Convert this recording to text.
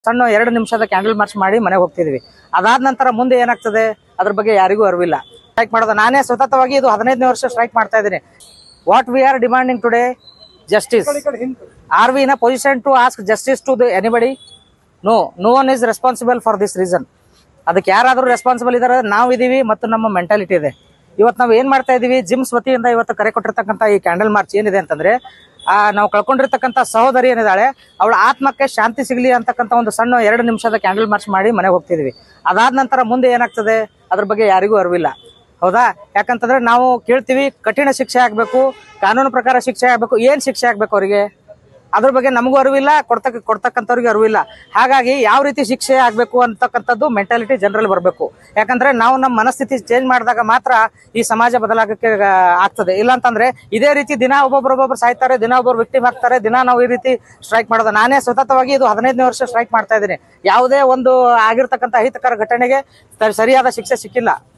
ಸಣ್ಣ ಎರಡು ನಿಮಿಷದ ಕ್ಯಾಂಡಲ್ ಮಾರ್ಚ್ ಮಾಡಿ ಮನೆಗೆ ಹೋಗ್ತಿದ್ವಿ ಅದಾದ ನಂತರ ಮುಂದೆ ಏನಾಗ್ತದೆ ಅದ್ರ ಬಗ್ಗೆ ಯಾರಿಗೂ ಅರಿವಿಲ್ಲ ಸ್ಟ್ರೈಕ್ ಮಾಡೋದು ನಾನೇ ಸತತವಾಗಿ ಇದು ಹದಿನೈದನೇ ವರ್ಷ ಸ್ಟ್ರೈಕ್ ಮಾಡ್ತಾ ಇದ್ದೀನಿ what we are demanding today justice are we in a position to ask justice to the anybody no no one is responsible for this reason ಅದಕ್ಕೆ ಯಾರಾದರೂ ರೆಸ್ಪಾನ್ಸಿಬಲ್ ಇದಾರೆ ನಾವು ಇದೀವಿ ಮತ್ತು ನಮ್ಮ ಮೆಂಟಾಲಿಟಿ ಇದೆ ಇವತ್ತು ನಾವು ಏನ್ ಮಾಡ್ತಾ ಇದೀವಿ ಜಿಮ್ಸ್ ವತಿಯಿಂದ ಇವತ್ತು ಕರೆ ಕೊಟ್ಟಿರ್ತಕ್ಕಂಥ ಈ ಕ್ಯಾಂಡಲ್ ಮಾರ್ಚ್ ಏನಿದೆ ಅಂತಂದ್ರೆ ಆ ನಾವು ಕಳ್ಕೊಂಡಿರ್ತಕ್ಕಂಥ ಸಹೋದರಿ ಏನಿದ್ದಾಳೆ ಅವಳ ಆತ್ಮಕ್ಕೆ ಶಾಂತಿ ಸಿಗಲಿ ಅಂತಕ್ಕಂಥ ಒಂದು ಸಣ್ಣ ಎರಡು ನಿಮಿಷದ ಕ್ಯಾಂಡಲ್ ಮಾರ್ಚ್ ಮಾಡಿ ಮನೆಗೆ ಹೋಗ್ತಿದ್ವಿ ಅದಾದ ನಂತರ ಮುಂದೆ ಏನಾಗ್ತದೆ ಅದ್ರ ಬಗ್ಗೆ ಯಾರಿಗೂ ಅರಿವಿಲ್ಲ ಹೌದಾ ಯಾಕಂತಂದ್ರೆ ನಾವು ಕೇಳ್ತೀವಿ ಕಠಿಣ ಶಿಕ್ಷೆ ಆಗ್ಬೇಕು ಕಾನೂನು ಪ್ರಕಾರ ಶಿಕ್ಷೆ ಆಗ್ಬೇಕು ಏನ್ ಶಿಕ್ಷೆ ಆಗ್ಬೇಕು ಅವರಿಗೆ ಅದ್ರ ಬಗ್ಗೆ ನಮಗೂ ಅರಿವಿಲ್ಲ ಕೊಡ್ತಕ್ಕ ಕೊಡ್ತಕ್ಕಂಥವ್ರಿಗೆ ಅರಿವಿಲ್ಲ ಹಾಗಾಗಿ ಯಾವ ರೀತಿ ಶಿಕ್ಷೆ ಆಗ್ಬೇಕು ಅಂತಕ್ಕಂಥದ್ದು ಮೆಂಟಾಲಿಟಿ ಜನರಲ್ಲಿ ಬರಬೇಕು ಯಾಕಂದ್ರೆ ನಾವು ನಮ್ಮ ಮನಸ್ಥಿತಿ ಚೇಂಜ್ ಮಾಡಿದಾಗ ಮಾತ್ರ ಈ ಸಮಾಜ ಬದಲಾಗಕ್ಕೆ ಆ, ಆಗ್ತದೆ ಇಲ್ಲ ಅಂತಂದ್ರೆ ಇದೇ ರೀತಿ ದಿನ ಒಬ್ಬೊಬ್ರು ಒಬ್ಬೊಬ್ರು ಸಾಯ್ತಾರೆ ದಿನ ಒಬ್ಬರು ವಿಕ್ಟಿಮ್ ಆಗ್ತಾರೆ ದಿನ ನಾವು ಈ ರೀತಿ ಸ್ಟ್ರೈಕ್ ಮಾಡೋದು ನಾನೇ ಸತತವಾಗಿ ಇದು ಹದಿನೈದನೇ ವರ್ಷ ಸ್ಟ್ರೈಕ್ ಮಾಡ್ತಾ ಇದ್ದೀನಿ ಯಾವುದೇ ಒಂದು ಆಗಿರ್ತಕ್ಕಂಥ ಅಹಿತಕರ ಘಟನೆಗೆ ಸ- ಸರಿಯಾದ ಶಿಕ್ಷೆ ಸಿಕ್ಕಿಲ್ಲ